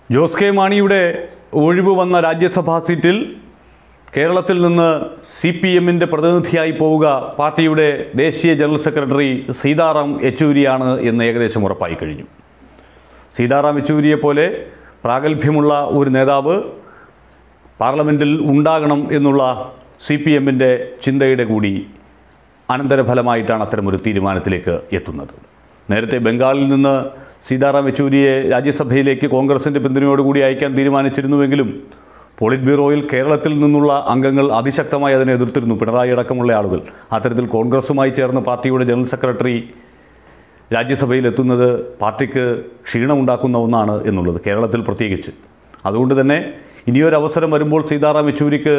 Jose K മാണിയുടെ ഒഴിവ് വന്ന രാജ്യസഭാ സീറ്റിൽ കേരളത്തിൽ നിന്ന് സി പി എമ്മിൻ്റെ പ്രതിനിധിയായി പോവുക പാർട്ടിയുടെ ദേശീയ ജനറൽ സെക്രട്ടറി സീതാറാം യെച്ചൂരിയാണ് എന്ന് ഏകദേശം ഉറപ്പായി കഴിഞ്ഞു സീതാറാം യെച്ചൂരിയെ പോലെ പ്രാഗൽഭ്യമുള്ള ഒരു നേതാവ് പാർലമെൻറ്റിൽ ഉണ്ടാകണം എന്നുള്ള സി പി എമ്മിൻ്റെ ചിന്തയുടെ കൂടി അനന്തരഫലമായിട്ടാണ് അത്തരമൊരു തീരുമാനത്തിലേക്ക് എത്തുന്നത് നേരത്തെ ബംഗാളിൽ നിന്ന് സീതാറാം യെച്ചൂരിയെ രാജ്യസഭയിലേക്ക് കോൺഗ്രസിൻ്റെ പിന്തുണയോടുകൂടി അയക്കാൻ തീരുമാനിച്ചിരുന്നുവെങ്കിലും പോളിറ്റ് ബ്യൂറോയിൽ കേരളത്തിൽ നിന്നുള്ള അംഗങ്ങൾ അതിശക്തമായി അതിനെ എതിർത്തിരുന്നു പിണറായി അടക്കമുള്ള ആളുകൾ അത്തരത്തിൽ കോൺഗ്രസുമായി ചേർന്ന് പാർട്ടിയുടെ ജനറൽ സെക്രട്ടറി രാജ്യസഭയിൽ എത്തുന്നത് പാർട്ടിക്ക് ക്ഷീണമുണ്ടാക്കുന്ന ഒന്നാണ് എന്നുള്ളത് കേരളത്തിൽ പ്രത്യേകിച്ച് അതുകൊണ്ട് തന്നെ ഇനിയൊരവസരം വരുമ്പോൾ സീതാറാം യെച്ചൂരിക്ക്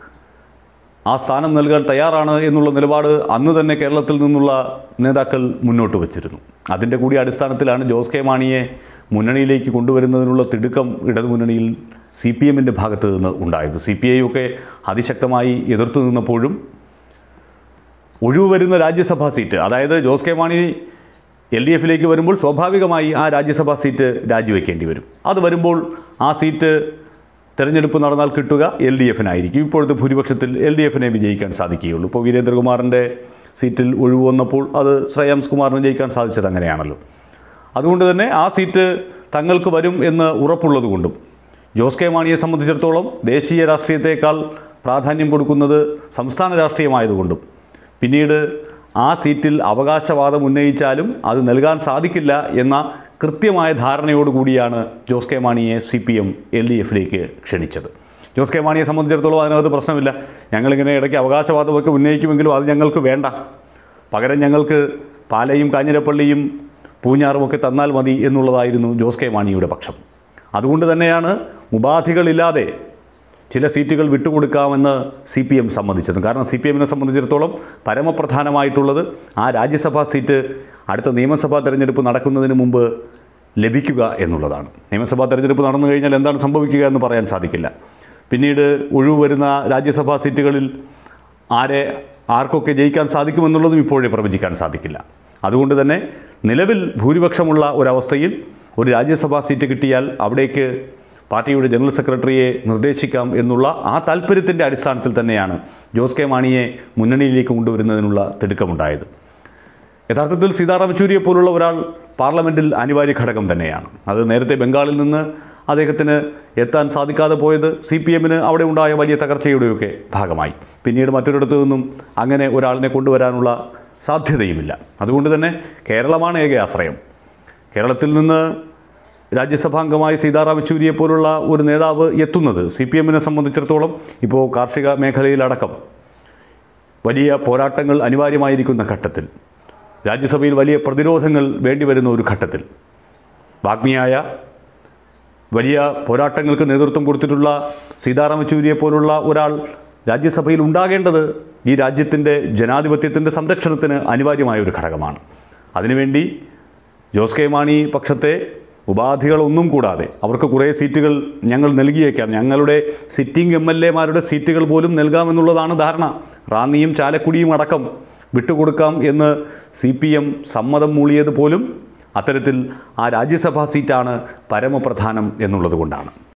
ആ സ്ഥാനം നൽകാൻ തയ്യാറാണ് എന്നുള്ള നിലപാട് അന്ന് തന്നെ കേരളത്തിൽ നിന്നുള്ള നേതാക്കൾ മുന്നോട്ട് വച്ചിരുന്നു അതിൻ്റെ കൂടി അടിസ്ഥാനത്തിലാണ് ജോസ് കെ മാണിയെ മുന്നണിയിലേക്ക് കൊണ്ടുവരുന്നതിനുള്ള തിടുക്കം ഇടതുമുന്നണിയിൽ സി പി എമ്മിൻ്റെ ഭാഗത്ത് നിന്ന് ഉണ്ടായത് സി പി ഐ ഒക്കെ അതിശക്തമായി എതിർത്തു നിന്നപ്പോഴും ഒഴിവ് വരുന്ന രാജ്യസഭാ സീറ്റ് അതായത് Jose K Mani L D എഫിലേക്ക് വരുമ്പോൾ സ്വാഭാവികമായി ആ രാജ്യസഭാ സീറ്റ് രാജിവെക്കേണ്ടി വരും അത് വരുമ്പോൾ ആ സീറ്റ് തെരഞ്ഞെടുപ്പ് നടന്നാൽ കിട്ടുക എൽ ഡി എഫിനായിരിക്കും ഇപ്പോഴത്തെ ഭൂരിപക്ഷത്തിൽ എൽ ഡി എഫിനെ വിജയിക്കാൻ സാധിക്കുകയുള്ളൂ ഇപ്പോൾ വീരേന്ദ്രകുമാറിൻ്റെ സീറ്റിൽ ഒഴിവ് വന്നപ്പോൾ അത് ശ്രേയാംസ് കുമാറിന് ജയിക്കാൻ സാധിച്ചത് അങ്ങനെയാണല്ലോ അതുകൊണ്ട് തന്നെ ആ സീറ്റ് തങ്ങൾക്ക് വരും എന്ന് ഉറപ്പുള്ളതുകൊണ്ടും ജോസ് കെ മാണിയെ സംബന്ധിച്ചിടത്തോളം ദേശീയ രാഷ്ട്രീയത്തേക്കാൾ പ്രാധാന്യം കൊടുക്കുന്നത് സംസ്ഥാന രാഷ്ട്രീയമായതുകൊണ്ടും പിന്നീട് ആ സീറ്റിൽ അവകാശവാദം ഉന്നയിച്ചാലും അത് നൽകാൻ സാധിക്കില്ല എന്ന കൃത്യമായ ധാരണയോടുകൂടിയാണ് ജോസ് കെ മാണിയെ C P M L D എഫിലേക്ക് ക്ഷണിച്ചത് ജോസ് കെ മാണിയെ സംബന്ധിച്ചിടത്തോളം അതിനകത്ത് പ്രശ്നമില്ല ഞങ്ങളിങ്ങനെ ഇടയ്ക്ക് അവകാശവാദമൊക്കെ ഉന്നയിക്കുമെങ്കിലും അത് ഞങ്ങൾക്ക് വേണ്ട പകരം ഞങ്ങൾക്ക് പാലയും കാഞ്ഞിരപ്പള്ളിയും പൂഞ്ഞാറുമൊക്കെ തന്നാൽ മതി എന്നുള്ളതായിരുന്നു ജോസ് കെ മാണിയുടെ പക്ഷം അതുകൊണ്ട് തന്നെയാണ് ഉപാധികളില്ലാതെ ചില സീറ്റുകൾ വിട്ടുകൊടുക്കാമെന്ന് സി പി എം സമ്മതിച്ചത് കാരണം സി പി എമ്മിനെ സംബന്ധിച്ചിടത്തോളം പരമപ്രധാനമായിട്ടുള്ളത് ആ രാജ്യസഭാ സീറ്റ് അടുത്ത നിയമസഭാ തെരഞ്ഞെടുപ്പ് നടക്കുന്നതിന് മുമ്പ് ലഭിക്കുക എന്നുള്ളതാണ് നിയമസഭാ തെരഞ്ഞെടുപ്പ് നടന്നു കഴിഞ്ഞാൽ എന്താണ് സംഭവിക്കുക എന്ന് പറയാൻ സാധിക്കില്ല പിന്നീട് ഒഴിവ് വരുന്ന രാജ്യസഭാ സീറ്റുകളിൽ ആരെ ആർക്കൊക്കെ ജയിക്കാൻ സാധിക്കുമെന്നുള്ളതും ഇപ്പോഴേ പ്രവചിക്കാൻ സാധിക്കില്ല അതുകൊണ്ട് തന്നെ നിലവിൽ ഭൂരിപക്ഷമുള്ള ഒരവസ്ഥയിൽ ഒരു രാജ്യസഭാ സീറ്റ് കിട്ടിയാൽ അവിടേക്ക് പാർട്ടിയുടെ ജനറൽ സെക്രട്ടറിയെ നിർദ്ദേശിക്കാം എന്നുള്ള ആ താല്പര്യത്തിൻ്റെ അടിസ്ഥാനത്തിൽ തന്നെയാണ് ജോസ് കെ മാണിയെ മുന്നണിയിലേക്ക് കൊണ്ടുവരുന്നതിനുള്ള തിടുക്കമുണ്ടായത് യഥാർത്ഥത്തിൽ സീതാറാം യെച്ചൂരിയെ പോലുള്ള ഒരാൾ പാർലമെൻറ്റിൽ അനിവാര്യ ഘടകം തന്നെയാണ് അത് നേരത്തെ ബംഗാളിൽ നിന്ന് അദ്ദേഹത്തിന് എത്താൻ സാധിക്കാതെ പോയത് സി പി എമ്മിന് അവിടെ ഉണ്ടായ വലിയ തകർച്ചയുടെയൊക്കെ ഭാഗമായി പിന്നീട് മറ്റൊരിടത്തു നിന്നും അങ്ങനെ ഒരാളിനെ കൊണ്ടുവരാനുള്ള സാധ്യതയുമില്ല അതുകൊണ്ട് തന്നെ കേരളമാണ് ഏക ആശ്രയം കേരളത്തിൽ നിന്ന് രാജ്യസഭാംഗമായി സീതാറാം യെച്ചൂരിയെ പോലുള്ള ഒരു നേതാവ് എത്തുന്നത് സി പി എമ്മിനെ സംബന്ധിച്ചിടത്തോളം ഇപ്പോൾ കാർഷിക മേഖലയിലടക്കം വലിയ പോരാട്ടങ്ങൾ അനിവാര്യമായിരിക്കുന്ന ഘട്ടത്തിൽ രാജ്യസഭയിൽ വലിയ പ്രതിരോധങ്ങൾ വേണ്ടിവരുന്ന ഒരു ഘട്ടത്തിൽ വാഗ്മിയായ വലിയ പോരാട്ടങ്ങൾക്ക് നേതൃത്വം കൊടുത്തിട്ടുള്ള സീതാറാം യെച്ചൂരിയെ പോലുള്ള ഒരാൾ രാജ്യസഭയിൽ ഉണ്ടാകേണ്ടത് ഈ രാജ്യത്തിൻ്റെ ജനാധിപത്യത്തിൻ്റെ സംരക്ഷണത്തിന് അനിവാര്യമായ ഒരു ഘടകമാണ് അതിനുവേണ്ടി ജോസ് കെ മാണി പക്ഷത്തെ ഉപാധികളൊന്നും കൂടാതെ അവർക്ക് കുറേ സീറ്റുകൾ ഞങ്ങൾ നൽകിയേക്കാം ഞങ്ങളുടെ സിറ്റിംഗ് എം എൽ എമാരുടെ സീറ്റുകൾ പോലും നൽകാമെന്നുള്ളതാണ് ധാരണ റാന്നിയും ചാലക്കുടിയും അടക്കം വിട്ടുകൊടുക്കാം എന്ന് സി പി എം സമ്മതം മൂളിയത് പോലും അത്തരത്തിൽ ആ രാജ്യസഭാ സീറ്റാണ് പരമപ്രധാനം എന്നുള്ളത് കൊണ്ടാണ്